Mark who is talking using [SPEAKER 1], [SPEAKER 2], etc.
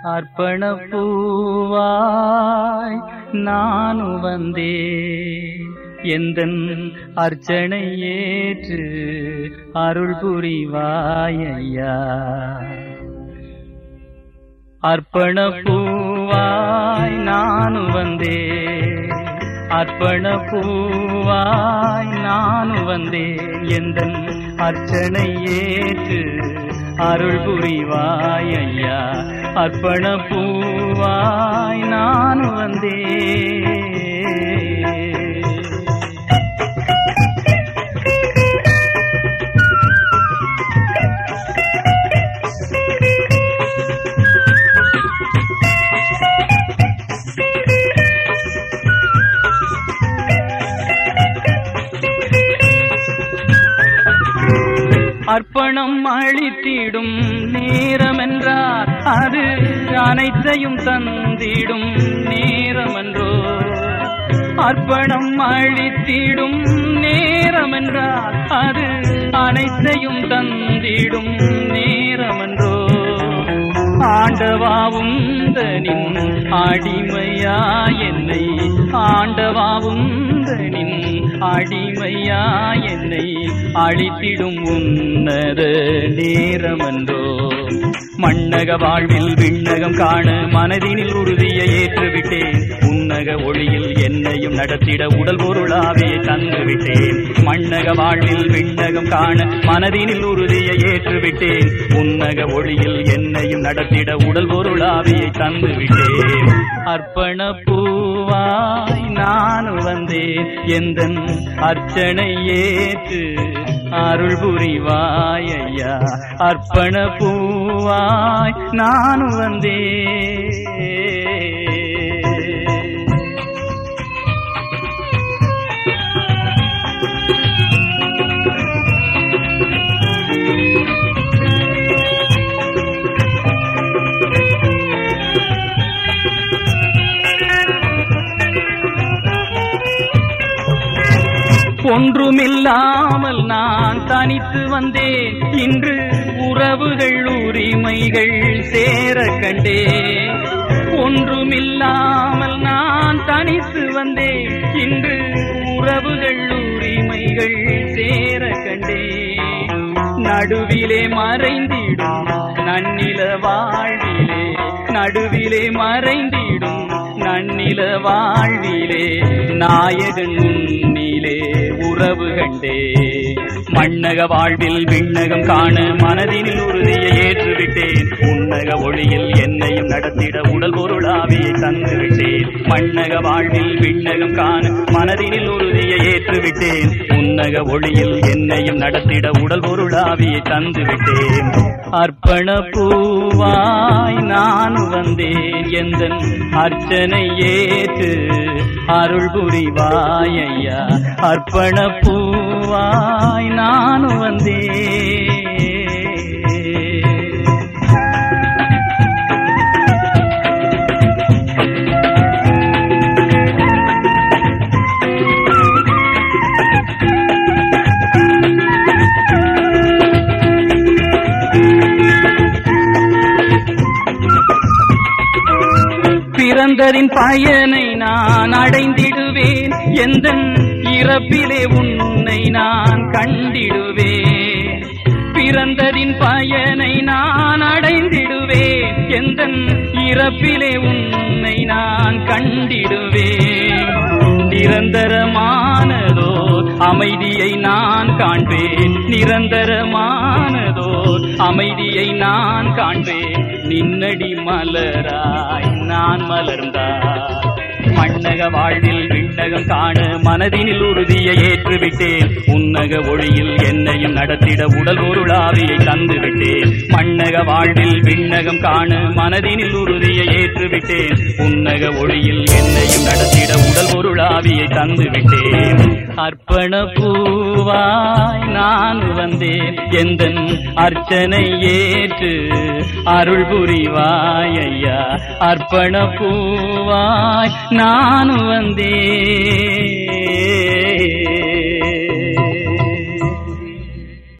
[SPEAKER 1] அர்ப்பண பூவாய் நானு வந்தே எந்தன் அர்ச்சனை ஏற்று அருள் புரிவாயையா அர்ப்பண பூவாய் நானு வந்தே அர்ப்பண பூவாய் நானு வந்தே எந்தன் அர்ச்சனை ஏற்று அருள் புரிவாய் ஐயா அர்ப்பண பூவாய் நானு வந்தே அர்ப்பணம் அழித்திடும் நேரமென்றார் அது அனைத்தையும் தந்திடும் நேரமென்றோ அர்ப்பணம் அழித்திடும் நேரமென்றார் அது அனைத்தையும் தந்திடும் நேரமென்றோ ஆண்டவாவும் தனின் அடிமையா என்னை ஆண்டவாவும் தனின் அடிமையா என்னை அழித்திடும் உன்னத நேரமன்றோ மண்ணக வாழ்வில் விண்ணகம் காண மனதினில் உறுதியை ஏற்றுவிட்டேன் உன்னக ஒளியில் என்னையும் நடத்திட உடல் பொருளாவியை தந்துவிட்டேன் மண்ணக வாழ்வில் விண்ணகம் காண மனதினில் உறுதியை ஏற்றுவிட்டேன் உன்னக ஒளியில் என்னையும் நடத்திட உடல் பொருளாவியை தந்துவிட்டேன் அர்ப்பண பூவாய் நான் வந்தேன் எந்தன் அர்ச்சனை ஏற்று அருள் புரிவாய் ஐயா அர்ப்பண பூவாய் நான் வந்தேன் ஒன்றுமில்லாமல் நான் தனித்து வந்தேன் இன்று உறவுகள் உரிமைகள் சேர கண்டேன் ஒன்றுமில்லாமல் நான் தனித்து வந்தேன் இன்று உறவுகள் உரிமைகள் சேர கண்டேன் நடுவிலே மறைந்திடும் நன்னில வாழ்விலே நடுவிலே மறைந்திடும் நன்னில வாழ்விலே நாயகன் உன்னிலே உறவு கண்டே மண்ணக வாழ்வில் விண்ணகம் காண மனதினில் உறுதியை ஏற்றுவிட்டேன் உன்னக ஒளியில் என்னையும் நடத்திட உடல் பொருளாவியை தந்துவிட்டேன் மண்ணக வாழ்வில் விண்ணகம் காண மனதினில் உறுதியை ஏற்றுவிட்டேன் உன்னக ஒளியில் என்னையும் நடத்திட உடல் பொருளாவியை தந்துவிட்டேன் அர்ப்பண பூவாய் நான் வந்தேன் எந்தன் அர்ச்சனை ஏற்று அருள் புரிவாய் ஐயா அர்ப்பண பூவாய் நான் வந்தேன் பிறந்ததின் பயனை நான் அடைந்திடுவேன் எந்த இறப்பிலே உன்னை நான் கண்டிடுவேன் பிறந்ததின் பயனை நான் அடைந்திடுவேன் எந்த இறப்பிலே உன்னை நான் கண்டிடுவேன் நிரந்தரமானதோ அமைதியை நான் காண்பேன் நிரந்தரமானதோ அமைதியை நான் காண்பேன் நின்னடி மலராய் நான் மலர்ந்தார் மண்ணக வாழ்வில் விண்ணகம் காண மனதினில் உறுதியை ஏற்றுவிட்டேன் உன்னக ஒளியில் என்னையும் நடத்திட உடல் பொருளாவியை தந்துவிட்டேன் மண்ணக வாழ்வில் விண்ணகம் காண மனதினில் உறுதியை ஏற்றுவிட்டேன் உன்னக ஒளியில் என்னையும் நடத்திட உடல் பொருளாவியை தந்துவிட்டேன் அர்ப்பண பூவாய் நான் வந்தேன் எந்தன் அர்ச்சனை ஏற்று அருள் புரிவாய் ஐயா அர்ப்பண பூவாய் நான் வந்தேன்